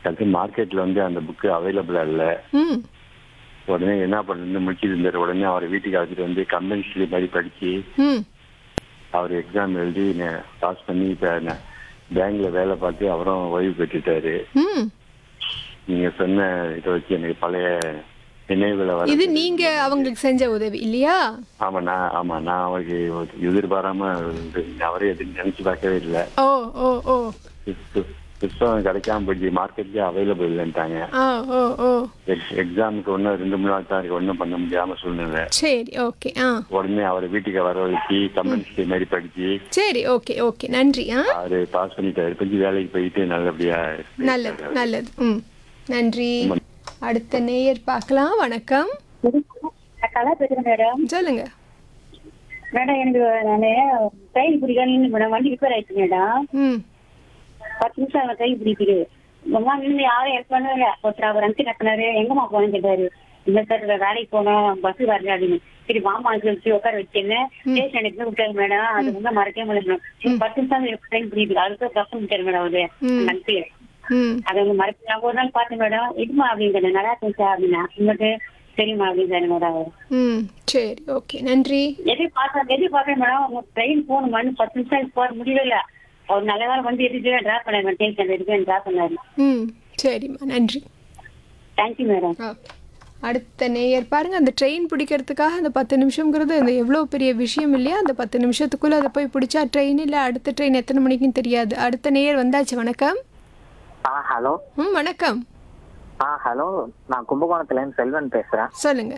அது மார்க்கெட்ல வந்து அந்த புக்கு அவைலபிளா இல்ல ம் உடனே என்ன பண்ணுறது முடிச்சிட்டு இருந்தாரு உடனே அவரை வீட்டுக்கு அழைச்சிட்டு வந்து கம்பெனி மாதிரி படிச்சு ம் அவர் எக்ஸாம் எழுதி பாஸ் பண்ணி இப்ப பேங்க்ல வேலை பார்த்து அவரும் ஓய்வு பெற்றுட்டாரு ம் நீங்க சொன்ன இதை வச்சு எனக்கு பழைய நினைவுகளை வர இது நீங்க அவங்களுக்கு செஞ்ச உதவி இல்லையா ஆமா நான் ஆமா நான் அவருக்கு ஒரு எதிர்பாராம இது அவரே எதுவும் நினைச்சு பார்க்கவே இல்லை ஓ ஓ ஓ புத்தகம் கிடைக்காம போயிடுச்சு மார்க்கெட்லயே அவைலபிள் இல்லைன்ட்டாங்க ஆ ஓ ஓ எக்ஸாமுக்கு ஒன்றும் ரெண்டு மூணு நாள் தான் இருக்கு ஒன்றும் பண்ண முடியாம சூழ்நிலை சரி ஓகே ஆ உடனே அவரை வீட்டுக்கு வர வச்சு கம்பெனி மாதிரி படிச்சு சரி ஓகே ஓகே நன்றி ஆ அவரு பாஸ் பண்ணிட்டாரு கொஞ்சம் வேலைக்கு போயிட்டு நல்லபடியா நல்லது நல்லது ம் நன்றி அடுத்த நேயர் பார்க்கலாம் வணக்கம் கலா பேசுறேன் மேடம் சொல்லுங்க மேடம் எனக்கு நானு ட்ரெயின் பிடிக்கணும் மேடம் வண்டி ரிப்பேர் ஆயிடுச்சு மேடம் ம் பத்து நிமிஷம் அவன் ட்ரெயின் பிடிக்குது அம்மா நின்று யாரும் ஹெல்ப் பண்ணவே ஒருத்தர் அவர் அனுப்பிச்சு கட்டினாரு எங்கம்மா போனேன்னு கேட்டாரு இந்த சார் வேலைக்கு போனோம் பஸ் வரல அப்படின்னு சரி மாமா வச்சு உட்கார வச்சேன்னு ஸ்டேஷன் எடுத்து விட்டாரு மேடம் அது வந்து மறக்கவே முடியல மேடம் சரி, பத்து நிமிஷம் ட்ரெயின் பிடிக்குது அதுக்கு பஸ் விட்டாரு மேடம் அவரு ம். அனுப்பி ம் அதை வந்து மறக்க நான் ஒரு நாள் பார்த்தேன் மேடம் இதுமா அப்படின்னு நல்லா இருக்கும் சார் அப்படின்னா உங்களுக்கு தெரியுமா அப்படின்னு மேடம் அவர் ம் சரி ஓகே நன்றி எதை பார்த்தா எதை பார்த்தேன் மேடம் உங்க ட்ரெயின் போகணும் பத்து நிமிஷம் போக முடியல அவர் நல்ல வேலை வந்து எதுக்கு டிராப் பண்ணாரு ஸ்டேஷன் எதுக்கு டிராப் பண்ணாரு ம் சரிம்மா நன்றி தேங்க்யூ மேடம் ஓகே அடுத்த நேயர் பாருங்க அந்த ட்ரெயின் பிடிக்கிறதுக்காக அந்த பத்து நிமிஷங்கிறது அந்த எவ்வளோ பெரிய விஷயம் இல்லையா அந்த பத்து நிமிஷத்துக்குள்ளே அதை போய் பிடிச்சா ட்ரெயின் இல்லை அடுத்த ட்ரெயின் எத்தனை மணிக்குன்னு தெரியாது அடுத்த நேயர் வந்தாச்சு வணக்கம் ஆ ஹலோ ம் வணக்கம் ஆ ஹலோ நான் கும்பகோணத்துலேருந்து செல்வன் பேசுகிறேன் சொல்லுங்க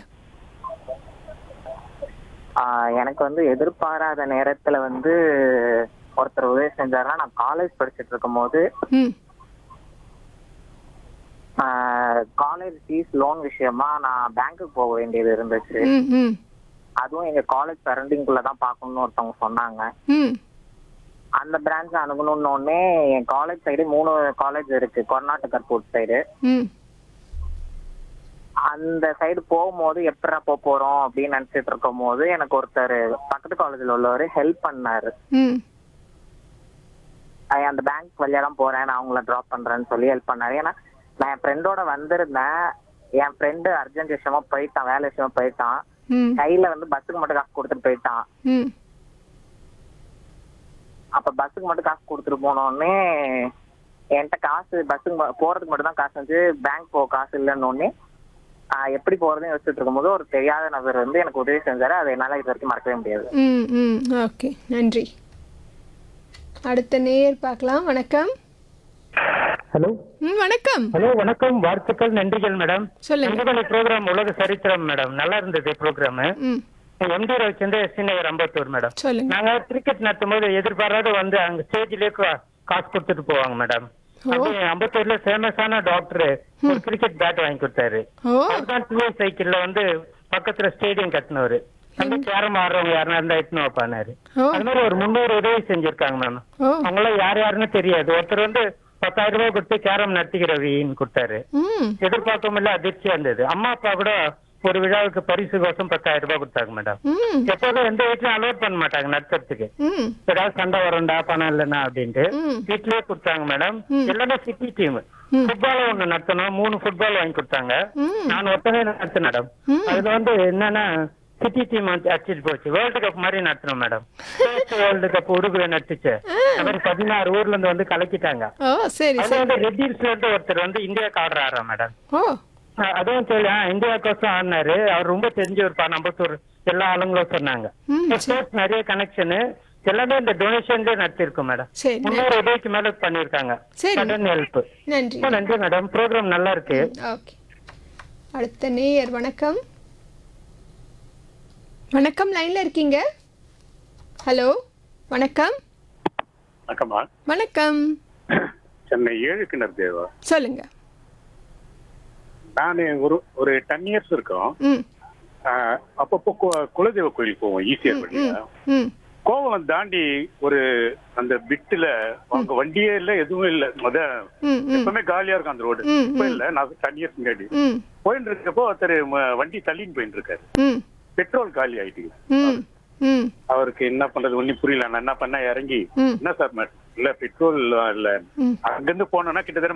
எனக்கு வந்து எதிர்பாராத நேரத்தில் வந்து ஒருத்தர் உதவி செஞ்சாருன்னா நான் காலேஜ் படிச்சுட்டு இருக்கும்போது ம் காலேஜ் ஃபீஸ் லோன் விஷயமா நான் பேங்க்குக்கு போக வேண்டியது இருந்துச்சு ம் ம் அதுவும் எங்க காலேஜ் சரௌண்டிங்குள்ள தான் பார்க்கணும்னு ஒருத்தவங்க சொன்னாங்க ம் அந்த பிரான்ச் அணுகணும்னு உடனே என் காலேஜ் சைடு மூணு காலேஜ் இருக்கு கர்நாடகா போர்ட் சைடு ம் அந்த சைடு போகும்போது எப்படா போக போறோம் அப்படின்னு நினைச்சிட்டு இருக்கும் போது எனக்கு ஒருத்தர் பக்கத்து காலேஜ்ல உள்ளவர் ஹெல்ப் பண்ணாரு ம் அஹ் அந்த பேங்க் வழியா தான் போறேன் நான் அவங்கள டிராப் பண்றேன்னு சொல்லி ஹெல்ப் பண்ணாரு ஏன்னா நான் என் ஃப்ரெண்டோட வந்திருந்தேன் என் ஃப்ரெண்டு அர்ஜென்ட் விஷயமா போயிட்டான் வேலை விஷயமா போயிட்டான் ம் கையில வந்து பஸ்ஸுக்கு மட்டும் காசு கொடுத்துட்டு போயிட்டான் ம் அப்ப பஸ்ஸுக்கு மட்டும் காசு கொடுத்துட்டு போனோடனே என்கிட்ட காசு பஸ்ஸுக்கு ம- போறதுக்கு மட்டும் தான் காசு இருந்துச்சு பேங்க் போக காசு இல்லைன்னு உடனே ஆஹ் எப்படி போறதுன்னு யோசிச்சுட்டு இருக்கும்போது ஒரு தெரியாத நபர் வந்து எனக்கு உதவி செஞ்சாரு அதை என்னால இது வரைக்கும் மறக்கவே முடியாது ம் ம் ஓகே நன்றி அடுத்த நேயர் பார்க்கலாம் வணக்கம் ஹலோ ம் வணக்கம் ஹலோ வணக்கம் வாழ்த்துக்கள் நன்றிகள் மேடம் சொல்லுங்க நண்பர்களி ப்ரோக்ராம் உலக சரித்திரம் மேடம் நல்லா இருந்தது ப்ரோக்ராம் ம் MD Ravichandra SC Nagar Ambattur madam சொல்லுங்க நாங்க கிரிக்கெட் நடத்தும் போது எதிர்பாராத வந்து அங்க ஸ்டேஜ்லயே காசு கொடுத்துட்டு போவாங்க மேடம் அப்படியே அம்பத்தூர்ல ஃபேமஸான டாக்டர் ஒரு கிரிக்கெட் பேட் வாங்கி கொடுத்தாரு ஓ அதுதான் டூ சைக்கிள்ல வந்து பக்கத்துல ஸ்டேடியம் கட்டினவரு அந்த கேரம் ஆடுறவங்க யாருன்னா இருந்தா எட்டுன்னு வைப்பானாரு ஓ அது மாதிரி ஒரு முன்னூறு உதவி செஞ்சிருக்காங்க மேம் ஓ அவங்களாம் யார் யாருன்னு தெரியாது ஒருத்தர் வந்து பத்தாயிரம் ரூபாய் கொடுத்து கேரம் நடத்திக்கிற ரவின்னு கொடுத்தாரு ம் எதிர்பார்க்கவும் இல்ல அதிர்ச்சியா இருந்தது அம்மா அப்பா கூட ஒரு விழாவுக்கு பரிசு கோசம் பத்தாயிரம் ரூபாய் கொடுத்தாங்க மேடம் ம் எப்போதும் எந்த வீட்லயும் அலோட் பண்ண மாட்டாங்க நடத்துறதுக்கு ம் ஏதாவது சண்டை வரும்டா பணம் இல்லைன்னா அப்படின்ட்டு ம். வீட்லயே கொடுத்தாங்க மேடம் ம். எல்லாமே சிட்டி டீம் ம். ஃபுட்பால் ஒண்ணு நடத்தணும் மூணு ஃபுட்பால் வாங்கி கொடுத்தாங்க ம் நான் ஒத்தனை நடத்தினேன் மேடம் ம். அதுல வந்து என்னன்னா சிட்டி டீம் அடிச்சிட்டு போச்சு வேர்ல்டு கப் மாதிரி நடத்தணும் மேடம் வேர்ல்டு கப் உருகுவே நடத்துச்சு அது மாதிரி பதினாறு ஊர்ல இருந்து வந்து கலக்கிட்டாங்க ஓ சரி அது சரி வந்து ரெட்டில்ஸ்ல இருந்து ஒருத்தர் வந்து இந்தியாவுக்கு ஆர்டர் ஆடுறா மேடம் ஓ அஹ் அதுவும் சொல்லி இந்தியாவுக்கோசம் ஆடினாரு அவர் ரொம்ப தெரிஞ்சவர்ப்பா நம்பத்தூர் எல்லா ஆளுங்களும் சொன்னாங்க ம் ஸ்போர்ட்ஸ் நிறைய கனெக்ஷனு எல்லாமே இந்த டொனேஷன்லேயே நடத்திருக்கோம் மேடம் சரி முன்னூறு உதவிக்கு மேல பண்ணிருக்காங்க சரி. சடன் ஹெல்ப் நன்றி ரொம்ப நன்றி மேடம் ப்ரோக்ராம் நல்லா இருக்கு ஓகே அடுத்த நேயர் வணக்கம் வணக்கம் லைன்ல இருக்கீங்க ஹலோ வணக்கம் வணக்கம்மா வணக்கம் சென்னை ஏழு கிணறு தேவா சொல்லுங்க நான் ஒரு ஒரு டென் இயர்ஸ் இருக்கும் ம் ஆஹ் அப்பப்போ கு- குலதெய்வ கோயில் போவோம் ஈஸியர் வழியா ம் கோவலம் தாண்டி ஒரு அந்த பிட்டுல அங்க வண்டியே இல்ல எதுவும் இல்ல முத ம் ம் எப்பவுமே காலியா இருக்கும் அந்த ரோடு ம், இப்ப இல்ல நான் டென் இயர்ஸ் முன்னாடி ம் போயிட்டு இருக்கப்போ ஒருத்தர் ம- வண்டி தள்ளின்னு போயிட்டு இருக்காரு ம் பெட்ரோல் காலி ஆயிட்டு ம் ம் அவருக்கு என்ன பண்றது ஒன்னும் புரியல நான் என்ன பண்ண இறங்கி ம். என்ன சார் இல்ல பெட்ரோல் இல்ல ம். அங்கிருந்து போனோம்னா கிட்டத்தட்ட